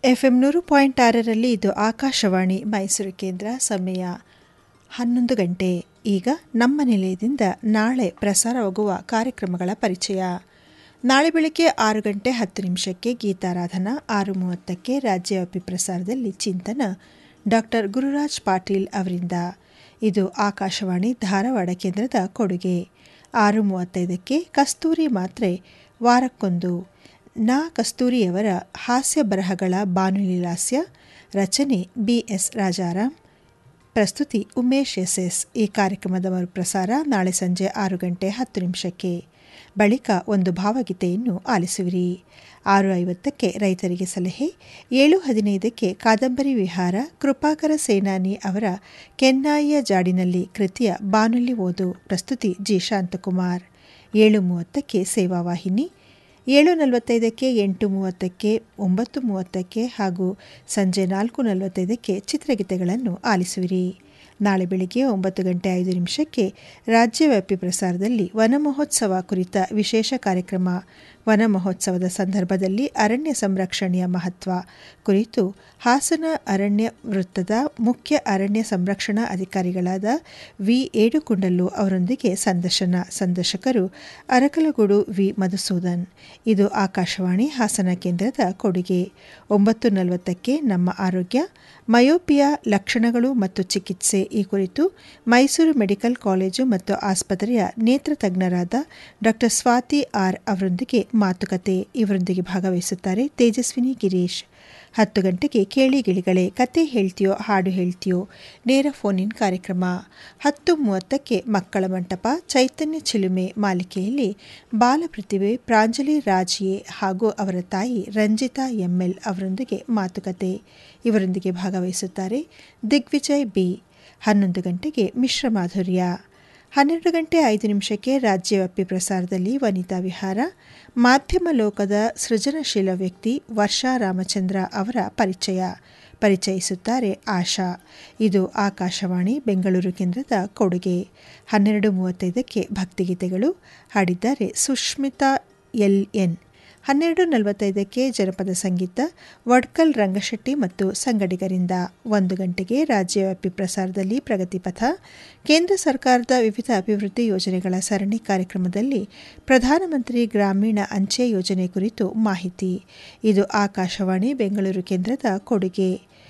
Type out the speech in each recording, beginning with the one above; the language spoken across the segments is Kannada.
ಎಫ್ ಎಂ ನೂರು ಪಾಯಿಂಟ್ ಆರರಲ್ಲಿ ಇದು ಆಕಾಶವಾಣಿ ಮೈಸೂರು ಕೇಂದ್ರ ಸಮಯ ಹನ್ನೊಂದು ಗಂಟೆ ಈಗ ನಮ್ಮ ನಿಲಯದಿಂದ ನಾಳೆ ಪ್ರಸಾರವಾಗುವ ಕಾರ್ಯಕ್ರಮಗಳ ಪರಿಚಯ ನಾಳೆ ಬೆಳಗ್ಗೆ ಆರು ಗಂಟೆ ಹತ್ತು ನಿಮಿಷಕ್ಕೆ ಗೀತಾರಾಧನಾ ಆರು ಮೂವತ್ತಕ್ಕೆ ರಾಜ್ಯವ್ಯಾಪಿ ಪ್ರಸಾರದಲ್ಲಿ ಚಿಂತನ ಡಾಕ್ಟರ್ ಗುರುರಾಜ್ ಪಾಟೀಲ್ ಅವರಿಂದ ಇದು ಆಕಾಶವಾಣಿ ಧಾರವಾಡ ಕೇಂದ್ರದ ಕೊಡುಗೆ ಆರು ಮೂವತ್ತೈದಕ್ಕೆ ಕಸ್ತೂರಿ ಮಾತ್ರೆ ವಾರಕ್ಕೊಂದು ನಾ ಕಸ್ತೂರಿಯವರ ಹಾಸ್ಯ ಬರಹಗಳ ಬಾನುಲಿಲಾಸ್ಯ ರಚನೆ ಬಿ ಎಸ್ ರಾಜಾರಾಮ್ ಪ್ರಸ್ತುತಿ ಉಮೇಶ್ ಎಸ್ ಎಸ್ ಈ ಕಾರ್ಯಕ್ರಮದ ಮರುಪ್ರಸಾರ ನಾಳೆ ಸಂಜೆ ಆರು ಗಂಟೆ ಹತ್ತು ನಿಮಿಷಕ್ಕೆ ಬಳಿಕ ಒಂದು ಭಾವಗೀತೆಯನ್ನು ಆಲಿಸುವಿರಿ ಆರು ಐವತ್ತಕ್ಕೆ ರೈತರಿಗೆ ಸಲಹೆ ಏಳು ಹದಿನೈದಕ್ಕೆ ಕಾದಂಬರಿ ವಿಹಾರ ಕೃಪಾಕರ ಸೇನಾನಿ ಅವರ ಕೆನ್ನಾಯಿಯ ಜಾಡಿನಲ್ಲಿ ಕೃತಿಯ ಬಾನುಲಿ ಓದು ಪ್ರಸ್ತುತಿ ಜಿ ಶಾಂತಕುಮಾರ್ ಏಳು ಮೂವತ್ತಕ್ಕೆ ಸೇವಾವಾಹಿನಿ ಏಳು ನಲವತ್ತೈದಕ್ಕೆ ಎಂಟು ಮೂವತ್ತಕ್ಕೆ ಒಂಬತ್ತು ಮೂವತ್ತಕ್ಕೆ ಹಾಗೂ ಸಂಜೆ ನಾಲ್ಕು ನಲವತ್ತೈದಕ್ಕೆ ಚಿತ್ರಗೀತೆಗಳನ್ನು ಆಲಿಸುವಿರಿ ನಾಳೆ ಬೆಳಿಗ್ಗೆ ಒಂಬತ್ತು ಗಂಟೆ ಐದು ನಿಮಿಷಕ್ಕೆ ರಾಜ್ಯವ್ಯಾಪಿ ಪ್ರಸಾರದಲ್ಲಿ ವನ ಮಹೋತ್ಸವ ಕುರಿತ ವಿಶೇಷ ಕಾರ್ಯಕ್ರಮ ವನ ಮಹೋತ್ಸವದ ಸಂದರ್ಭದಲ್ಲಿ ಅರಣ್ಯ ಸಂರಕ್ಷಣೆಯ ಮಹತ್ವ ಕುರಿತು ಹಾಸನ ಅರಣ್ಯ ವೃತ್ತದ ಮುಖ್ಯ ಅರಣ್ಯ ಸಂರಕ್ಷಣಾ ಅಧಿಕಾರಿಗಳಾದ ವಿ ಏಡುಕುಂಡಲ್ಲು ಅವರೊಂದಿಗೆ ಸಂದರ್ಶನ ಸಂದರ್ಶಕರು ಅರಕಲಗೂಡು ವಿ ಮಧುಸೂದನ್ ಇದು ಆಕಾಶವಾಣಿ ಹಾಸನ ಕೇಂದ್ರದ ಕೊಡುಗೆ ಒಂಬತ್ತು ನಲವತ್ತಕ್ಕೆ ನಮ್ಮ ಆರೋಗ್ಯ ಮಯೋಪಿಯಾ ಲಕ್ಷಣಗಳು ಮತ್ತು ಚಿಕಿತ್ಸೆ ಈ ಕುರಿತು ಮೈಸೂರು ಮೆಡಿಕಲ್ ಕಾಲೇಜು ಮತ್ತು ಆಸ್ಪತ್ರೆಯ ನೇತ್ರ ತಜ್ಞರಾದ ಡಾಕ್ಟರ್ ಸ್ವಾತಿ ಆರ್ ಅವರೊಂದಿಗೆ ಮಾತುಕತೆ ಇವರೊಂದಿಗೆ ಭಾಗವಹಿಸುತ್ತಾರೆ ತೇಜಸ್ವಿನಿ ಗಿರೀಶ್ ಹತ್ತು ಗಂಟೆಗೆ ಕೇಳಿ ಗಿಳಿಗಳೇ ಕತೆ ಹೇಳ್ತೀಯೋ ಹಾಡು ಹೇಳ್ತೀಯೋ ನೇರ ಫೋನ್ ಇನ್ ಕಾರ್ಯಕ್ರಮ ಹತ್ತು ಮೂವತ್ತಕ್ಕೆ ಮಕ್ಕಳ ಮಂಟಪ ಚೈತನ್ಯ ಚಿಲುಮೆ ಮಾಲಿಕೆಯಲ್ಲಿ ಬಾಲಪ್ರತಿಭೆ ಪ್ರಾಂಜಲಿ ರಾಜಿಯೆ ಹಾಗೂ ಅವರ ತಾಯಿ ರಂಜಿತಾ ಎಂಎಲ್ ಅವರೊಂದಿಗೆ ಮಾತುಕತೆ ಇವರೊಂದಿಗೆ ಭಾಗವಹಿಸುತ್ತಾರೆ ದಿಗ್ವಿಜಯ್ ಬಿ ಹನ್ನೊಂದು ಗಂಟೆಗೆ ಮಿಶ್ರ ಮಾಧುರ್ಯ ಹನ್ನೆರಡು ಗಂಟೆ ಐದು ನಿಮಿಷಕ್ಕೆ ರಾಜ್ಯವ್ಯಾಪಿ ಪ್ರಸಾರದಲ್ಲಿ ವನಿತಾ ವಿಹಾರ ಮಾಧ್ಯಮ ಲೋಕದ ಸೃಜನಶೀಲ ವ್ಯಕ್ತಿ ವರ್ಷಾ ರಾಮಚಂದ್ರ ಅವರ ಪರಿಚಯ ಪರಿಚಯಿಸುತ್ತಾರೆ ಆಶಾ ಇದು ಆಕಾಶವಾಣಿ ಬೆಂಗಳೂರು ಕೇಂದ್ರದ ಕೊಡುಗೆ ಹನ್ನೆರಡು ಮೂವತ್ತೈದಕ್ಕೆ ಭಕ್ತಿಗೀತೆಗಳು ಹಾಡಿದ್ದಾರೆ ಸುಷ್ಮಿತಾ ಎಲ್ ಎನ್ ಹನ್ನೆರಡು ನಲವತ್ತೈದಕ್ಕೆ ಜನಪದ ಸಂಗೀತ ವಡ್ಕಲ್ ರಂಗಶೆಟ್ಟಿ ಮತ್ತು ಸಂಗಡಿಗರಿಂದ ಒಂದು ಗಂಟೆಗೆ ರಾಜ್ಯವ್ಯಾಪಿ ಪ್ರಸಾರದಲ್ಲಿ ಪ್ರಗತಿಪಥ ಕೇಂದ್ರ ಸರ್ಕಾರದ ವಿವಿಧ ಅಭಿವೃದ್ಧಿ ಯೋಜನೆಗಳ ಸರಣಿ ಕಾರ್ಯಕ್ರಮದಲ್ಲಿ ಪ್ರಧಾನಮಂತ್ರಿ ಗ್ರಾಮೀಣ ಅಂಚೆ ಯೋಜನೆ ಕುರಿತು ಮಾಹಿತಿ ಇದು ಆಕಾಶವಾಣಿ ಬೆಂಗಳೂರು ಕೇಂದ್ರದ ಕೊಡುಗೆ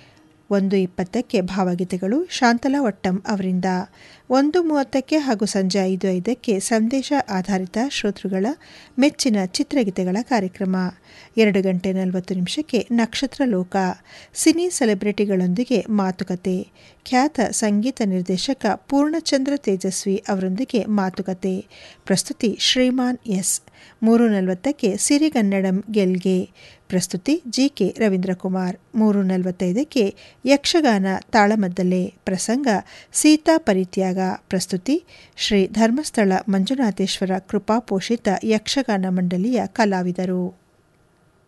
ಒಂದು ಇಪ್ಪತ್ತಕ್ಕೆ ಭಾವಗೀತೆಗಳು ಶಾಂತಲಾ ಒಟ್ಟಂ ಅವರಿಂದ ಒಂದು ಮೂವತ್ತಕ್ಕೆ ಹಾಗೂ ಸಂಜೆ ಐದು ಐದಕ್ಕೆ ಸಂದೇಶ ಆಧಾರಿತ ಶ್ರೋತೃಗಳ ಮೆಚ್ಚಿನ ಚಿತ್ರಗೀತೆಗಳ ಕಾರ್ಯಕ್ರಮ ಎರಡು ಗಂಟೆ ನಲವತ್ತು ನಿಮಿಷಕ್ಕೆ ನಕ್ಷತ್ರ ಲೋಕ ಸಿನಿ ಸೆಲೆಬ್ರಿಟಿಗಳೊಂದಿಗೆ ಮಾತುಕತೆ ಖ್ಯಾತ ಸಂಗೀತ ನಿರ್ದೇಶಕ ಪೂರ್ಣಚಂದ್ರ ತೇಜಸ್ವಿ ಅವರೊಂದಿಗೆ ಮಾತುಕತೆ ಪ್ರಸ್ತುತಿ ಶ್ರೀಮಾನ್ ಎಸ್ ಮೂರು ನಲವತ್ತಕ್ಕೆ ಸಿರಿಗನ್ನಡಂ ಗೆಲ್ಗೆ ಪ್ರಸ್ತುತಿ ಜಿ ಕೆ ರವೀಂದ್ರಕುಮಾರ್ ಮೂರು ನಲವತ್ತೈದಕ್ಕೆ ಯಕ್ಷಗಾನ ತಾಳಮದ್ದಲೆ ಪ್ರಸಂಗ ಸೀತಾ ಪರಿತ್ಯಾಗ ಪ್ರಸ್ತುತಿ ಶ್ರೀ ಧರ್ಮಸ್ಥಳ ಮಂಜುನಾಥೇಶ್ವರ ಕೃಪಾಪೋಷಿತ ಯಕ್ಷಗಾನ ಮಂಡಳಿಯ ಕಲಾವಿದರು